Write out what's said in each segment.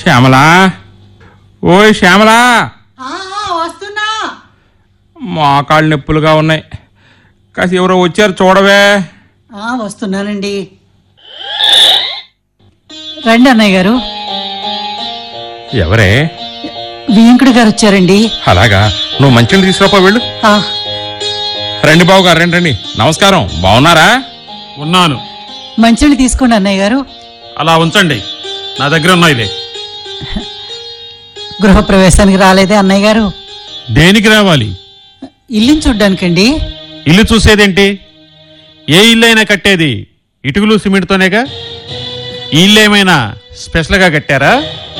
శ్యామలా ఓయ్ శ్యామలా ఆ, ఆ, వస్తున్నా మోకాళ్ళు నొప్పులుగా ఉన్నాయి కాసి ఎవరో వచ్చారు చూడవే ఆ, వస్తున్నానండి రండి అన్నయ్య గారు ఎవరే వెంకుడు గారు వచ్చారండి అలాగా నువ్వు మంచిని తీసుకురాపో వెళ్ళు ఆ, రండి బాబు గారు రండి రండి నమస్కారం బాగున్నారా ఉన్నాను మంచినీళ్ళు తీసుకోండి అన్నయ్య గారు అలా ఉంచండి నా దగ్గర ఉన్నాయిలే గృహప్రవేశానికి రాలేదే అన్నయ్య గారు దేనికి రావాలి ఇల్లుని చూడ్డానికండి ఇల్లు చూసేదేంటి ఏ ఇల్లు అయినా కట్టేది ఇటుకలు సిమెంట్తోనేగా ఈ ఇల్లు ఏమైనా స్పెషల్గా కట్టారా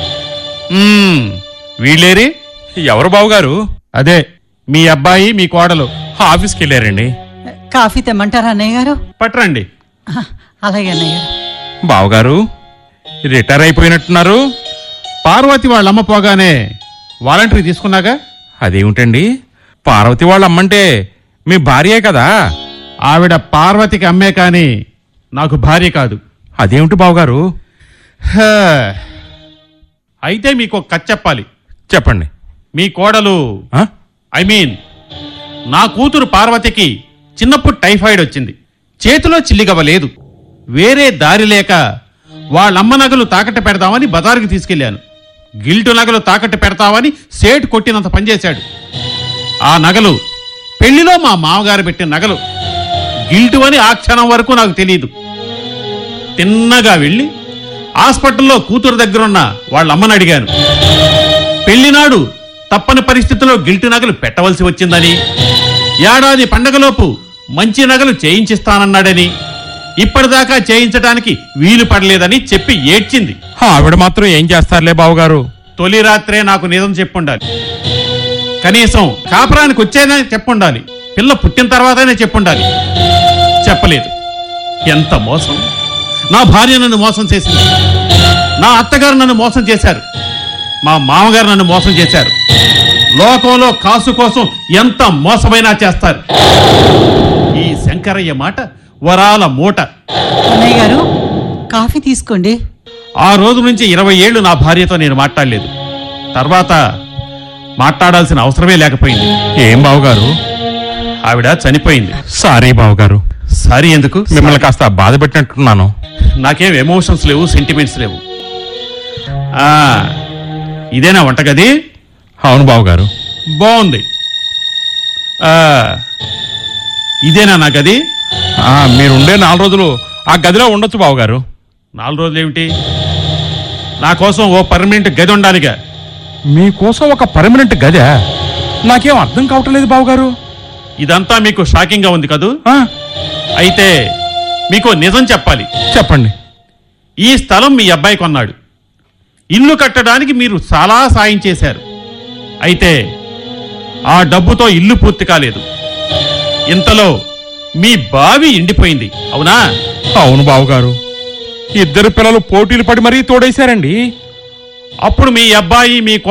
మ్మ్, వీళ్ళేరి ఎవరు బాబు గారు అదే మీ అబ్బాయి మీ కోడలు ఆఫీస్కి వెళ్ళారండి కాఫీ తెమ్మంటారా అన్నయ్య గారు పట్టరండి ఆ, అలాగే అన్నయ్య గారు బావగారు రిటైర్ అయిపోయినట్టున్నారు పార్వతి వాళ్ళ అమ్మ పోగానే వాలంటరీ తీసుకున్నాగా అదేమిటండి పార్వతి వాళ్ళ అమ్మంటే మీ భార్యే కదా ఆవిడ పార్వతికి అమ్మే కానీ నాకు భార్య కాదు అదేమిటి బావగారు హా. అయితే మీకు ఒక కథ చెప్పాలి చెప్పండి మీ కోడలు ఆ? ఐ మీన్ నా కూతురు పార్వతికి చిన్నప్పుడు టైఫాయిడ్ వచ్చింది చేతిలో చిల్లిగవ్వ లేదు వేరే దారి లేక వాళ్ళమ్మ నగలు తాకట్టు పెడదామని బజారుకి తీసుకెళ్లాను గిల్టు నగలు తాకట్టు పెడతామని సేటు కొట్టినంత పనిచేశాడు ఆ నగలు పెళ్లిలో మా మామగారు పెట్టిన నగలు గిల్టు అని ఆ క్షణం వరకు నాకు తెలియదు తిన్నగా వెళ్ళి హాస్పిటల్లో కూతురు దగ్గరున్న వాళ్ళ అమ్మని అడిగాను పెళ్లినాడు తప్పని పరిస్థితిలో గిల్టు నగలు పెట్టవలసి వచ్చిందని ఏడాది పండగలోపు మంచి నగలు చేయించిస్తానన్నాడని ఇప్పటిదాకా చేయించడానికి వీలు పడలేదని చెప్పి ఏడ్చింది ఆవిడ మాత్రం ఏం చేస్తారులే బావగారు తొలి రాత్రే నాకు నిజం చెప్పుండాలి కనీసం కాపురానికి వచ్చేనా చెప్పుండాలి పిల్ల పుట్టిన తర్వాతనే చెప్పుండాలి చెప్పలేదు ఎంత మోసం నా భార్య నన్ను మోసం చేసింది నా అత్తగారు నన్ను మోసం చేశారు మా మామగారు నన్ను మోసం చేశారు లోకంలో కాసు కోసం ఎంత మోసమైనా చేస్తారు ఈ శంకరయ్య మాట వరాల మూట అన్నయ్య గారు కాఫీ తీసుకోండి ఆ రోజు నుంచి ఇరవై ఏళ్ళు నా భార్యతో నేను మాట్లాడలేదు తర్వాత మాట్లాడాల్సిన అవసరమే లేకపోయింది ఏం బావగారు ఆవిడ చనిపోయింది సారీ బావగారు సారీ ఎందుకు మిమ్మల్ని కాస్త బాధ పెట్టినట్టున్నాను నాకేం ఎమోషన్స్ లేవు సెంటిమెంట్స్ లేవు ఆ, ఇదేనా వంటగది అవును బావగారు బాగుంది ఆ, ఇదేనా నా గది ఆ, మీరుండే నాలుగు రోజులు ఆ గదిలో ఉండొచ్చు బావగారు నాలుగు రోజులు ఏమిటి నా కోసం ఓ పర్మనెంట్ గది ఉండాలిగా మీకోసం ఒక పర్మనెంట్ గదే నాకేం అర్థం కావట్లేదు బావగారు ఇదంతా మీకు షాకింగ్ గా ఉంది కదూ ఆ, అయితే మీకు నిజం చెప్పాలి చెప్పండి ఈ స్థలం మీ అబ్బాయి కొన్నాడు ఇల్లు కట్టడానికి మీరు చాలా సాయం చేశారు అయితే ఆ డబ్బుతో ఇల్లు పూర్తి కాలేదు ఇంతలో మీ బావి ఎండిపోయింది అవునా అవును బావగారు ఇద్దరు పిల్లలు పోటీలు పడి మరీ తోడేశారండి అప్పుడు మీ అబ్బాయి మీ